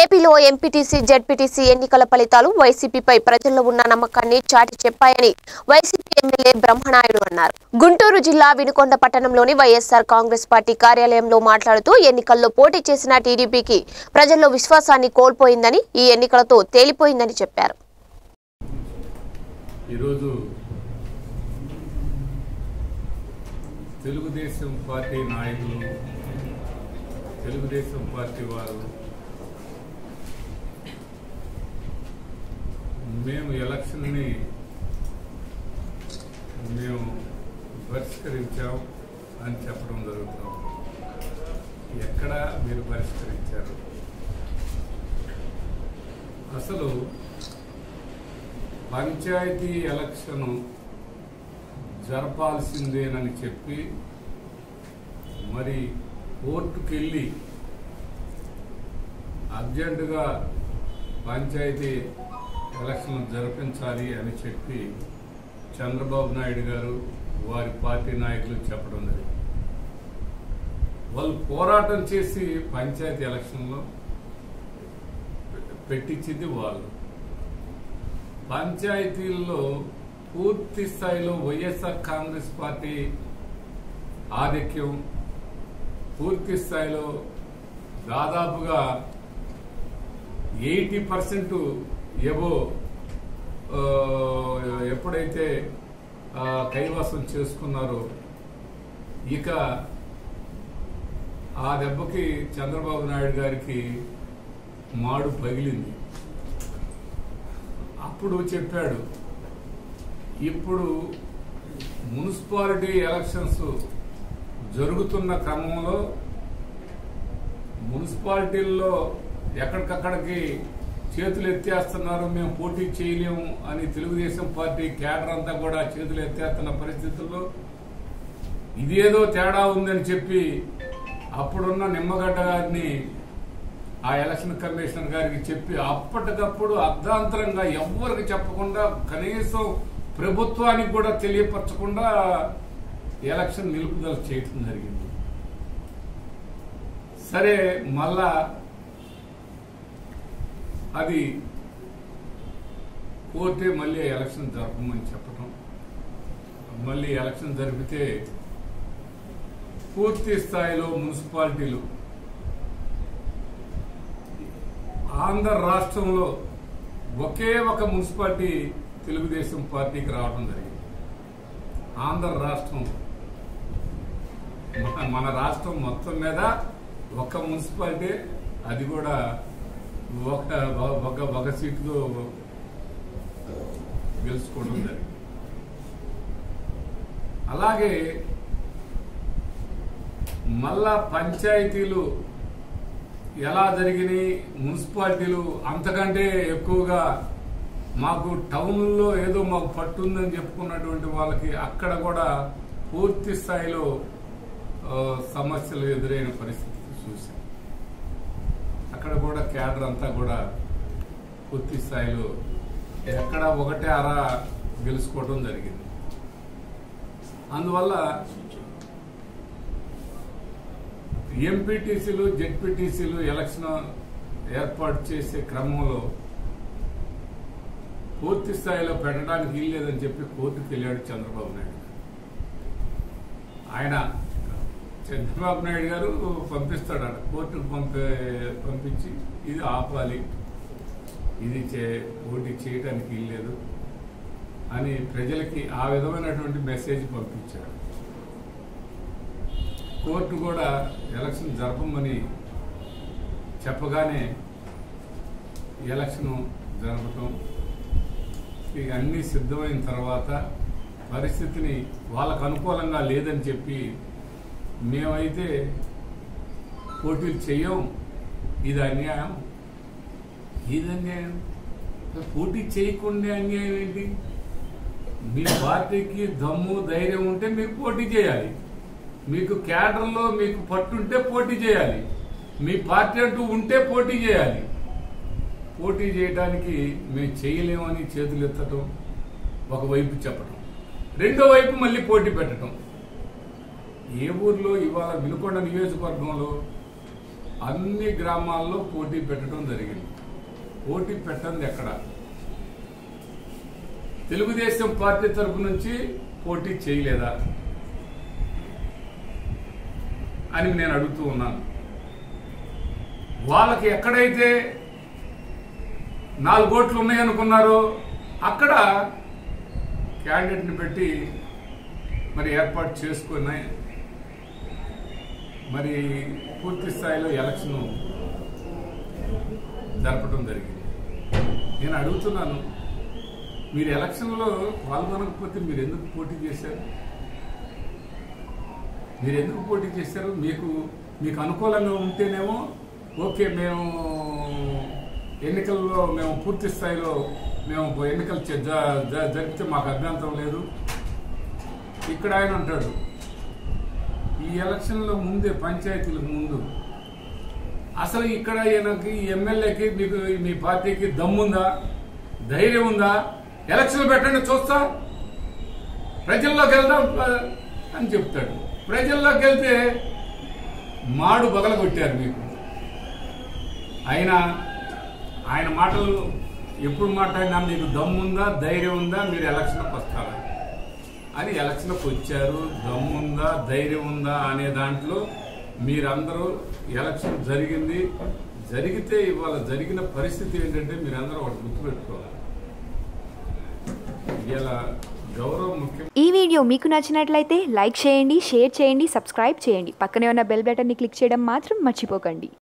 ఏపీలో MPTC ZPTC ఎన్నికల ఫలితాలు వైసీపీపై ప్రజల్లో ఉన్న నమ్మకాన్ని చాటి చెప్పాయని వైసీపీ ఎమ్మెల్యే బ్రహ్మనాయుడు అన్నారు గుంటూరు జిల్లా వినుకొండ పట్టణంలోని వైఎస్ఆర్ కాంగ్రెస్ పార్టీ కార్యాలయంలో మాట్లాడుతూ ఎన్నికల్లో పోటీ చేసిన టీడీపీకి ప్రజల్లో విశ్వాసాన్ని కోల్పోయిందని ఈ ఎన్నికలతో తేలిపోయిందని చెప్పారు ఈరోజు తెలుగుదేశం పార్టీ నాయకులు తెలుగుదేశం పార్టీ వారు మేము ఎలక్షన్ని మేము పరిష్కరించాం అని చెప్పడం జరుగుతాం ఎక్కడ మీరు పరిష్కరించారు అసలు పంచాయతీ ఎలక్షన్ జరపాల్సిందేనని చెప్పి మరి కోర్టుకెళ్ళి అర్జెంటుగా పంచాయతీ ఎలక్షన్ జరిపించాలి అని చెప్పి చంద్రబాబు నాయుడు గారు వారి పార్టీ నాయకులు చెప్పడం జరిగింది వాళ్ళు పోరాటం చేసి పంచాయతీ ఎలక్షన్లో పెట్టించింది వాళ్ళు పంచాయతీల్లో పూర్తి స్థాయిలో వైఎస్ఆర్ కాంగ్రెస్ పార్టీ ఆధిక్యం పూర్తి స్థాయిలో దాదాపుగా ఎయిటీ పర్సెంట్ ఎబో ఆ, ఎప్పుడైతే ఆ, కైవసం చేసుకున్నారో ఇక ఆ దెబ్బకి చంద్రబాబు నాయుడు గారికి మాడు పగిలింది అప్పుడు చెప్పాడు ఇప్పుడు మున్సిపాలిటీ ఎలక్షన్స్ జరుగుతున్న క్రమంలో మున్సిపాలిటీల్లో ఎక్కడికక్కడికి చేతులు ఎత్తేస్తున్నారు మేము పోటీ చేయలేము అని తెలుగుదేశం పార్టీ కేడర్ అంతా కూడా చేతులు ఎత్తేస్తున్న పరిస్థితుల్లో ఇదేదో తేడా ఉందని చెప్పి అప్పుడున్న నిమ్మగడ్డ గారిని ఆ ఎలక్షన్ కమిషనర్ గారికి చెప్పి అప్పటికప్పుడు అర్ధాంతరంగా ఎవ్వరికి చెప్పకుండా కనీసం ప్రభుత్వానికి కూడా తెలియపరచకుండా ఎలక్షన్ నిలుపుదల చేయటం జరిగింది సరే మళ్ళా అది కోర్టే మళ్ళీ ఎలక్షన్ జరపమని చెప్పటం మళ్ళీ ఎలక్షన్ జరిపితే పూర్తి స్థాయిలో మున్సిపాలిటీలు ఆంధ్ర రాష్ట్రంలో ఒకే ఒక మున్సిపాలిటీ తెలుగుదేశం పార్టీకి రావడం జరిగింది ఆంధ్ర రాష్ట్రం మన- మన రాష్ట్రం మొత్తం మీద ఒక మున్సిపాలిటీ అది కూడా ఒక ఒక ఒక సీటుతో గెలుచుకోవడం జరిగింది అలాగే మళ్ళా పంచాయతీలు ఎలా జరిగినాయి మున్సిపాలిటీలు అంతకంటే ఎక్కువగా మాకు టౌన్లో ఏదో మాకు పట్టుందని చెప్పుకున్నటువంటి వాళ్ళకి అక్కడ కూడా పూర్తి స్థాయిలో ఆ, సమస్యలు ఎదురైన పరిస్థితి చూసాం అక్కడ కూడా క్యాడర్ అంతా కూడా పూర్తి స్థాయిలో ఎక్కడ ఒకటే అర గెలుచుకోవడం జరిగింది అందువల్ల ఎంపీటీసీలు జెడ్పీటీసీలు ఎలక్షన్ ఏర్పాటు చేసే క్రమంలో పూర్తి స్థాయిలో పెట్టడానికి వీల్లేదని చెప్పి కోర్టుకు వెళ్ళాడు చంద్రబాబు నాయుడు గారు. ఆయన చంద్రబాబు నాయుడు గారు పంపిస్తాడట కోర్టుకు పంపే పంపించి ఇది ఆపాలి ఇది చే పోటీ చేయడానికి వీల్లేదు అని ప్రజలకి ఆ విధమైనటువంటి మెసేజ్ పంపించాడు కోర్టు కూడా ఎలక్షన్ జరపమని చెప్పగానే ఎలక్షన్ జరపటం ఇక అన్నీ సిద్ధమైన తర్వాత పరిస్థితిని వాళ్ళకు అనుకూలంగా లేదని చెప్పి మేమైతే పోటీలు చెయ్యం ఇది అన్యాయం ఇది అన్యాయం పోటీ చేయకుండా అన్యాయం ఏంటి మీ పార్టీకి దమ్ము ధైర్యం ఉంటే మీరు పోటీ చేయాలి మీకు క్యాడర్లో మీకు పట్టుంటే పోటీ చేయాలి మీ పార్టీ అంటూ ఉంటే పోటీ చేయాలి పోటీ చేయడానికి మేము చేయలేమని చేతులు ఎత్తటం ఒకవైపు చెప్పటం రెండో వైపు మళ్ళీ పోటీ పెట్టడం ఏ ఊర్లో ఇవాళ వినుకొండ నియోజకవర్గంలో అన్ని గ్రామాల్లో పోటీ పెట్టడం జరిగింది పోటీ పెట్టండి ఎక్కడ తెలుగుదేశం పార్టీ తరపు నుంచి పోటీ చేయలేదా అని నేను అడుగుతూ ఉన్నాను వాళ్ళకి ఎక్కడైతే నాలుగు ఓట్లు ఉన్నాయనుకున్నారో అక్కడ క్యాండిడేట్ని పెట్టి మరి ఏర్పాటు చేసుకుని మరి పూర్తి స్థాయిలో ఎలక్షన్ జరపడం జరిగింది నేను అడుగుతున్నాను మీరు ఎలక్షన్లో పాల్గొనకపోతే మీరు ఎందుకు పోటీ చేశారు మీరు ఎందుకు పోటీ చేశారు మీకు మీకు అనుకూలంగా ఉంటేనేమో ఓకే మేము ఎన్నికల్లో మేము పూర్తి స్థాయిలో మేము ఎన్నికలు చే- జ- జ- జరిపితే మాకు అభ్యంతరం లేదు ఇక్కడ ఆయన అంటాడు ఈ ఎలక్షన్లో ముందే పంచాయతీలకు ముందు అసలు ఇక్కడ ఈయనకి ఎమ్మెల్యేకి మీకు మీ పార్టీకి దమ్ముందా ధైర్యం ఉందా ఎలక్షన్లు పెట్టండి చూస్తా ప్రజల్లోకి వెళ్దాం ఆ, అని చెప్తాడు ప్రజల్లోకి వెళ్తే మాడు బగలగొట్టారు మీకు అయినా ఆయన మాటలు ఎప్పుడు మాట్లాడినా మీకు దమ్ముందా ధైర్యం ఉందా మీరు ఎలక్షన్కి వస్తారా అని ఎలక్షన్కి వచ్చారు దమ్ముందా ధైర్యం ఉందా అనే దాంట్లో మీరందరూ ఎలక్షన్ జరిగింది జరిగితే ఇవాళ జరిగిన పరిస్థితి ఏంటంటే మీరందరూ ఒకటి గుర్తుపెట్టుకోవాలి ఇలా గౌరవం ముఖ్యం ఈ వీడియో మీకు నచ్చినట్లయితే లైక్ చేయండి షేర్ చేయండి సబ్స్క్రైబ్ చేయండి పక్కనే ఉన్న బెల్ బటన్ని క్లిక్ చేయడం మాత్రం మర్చిపోకండి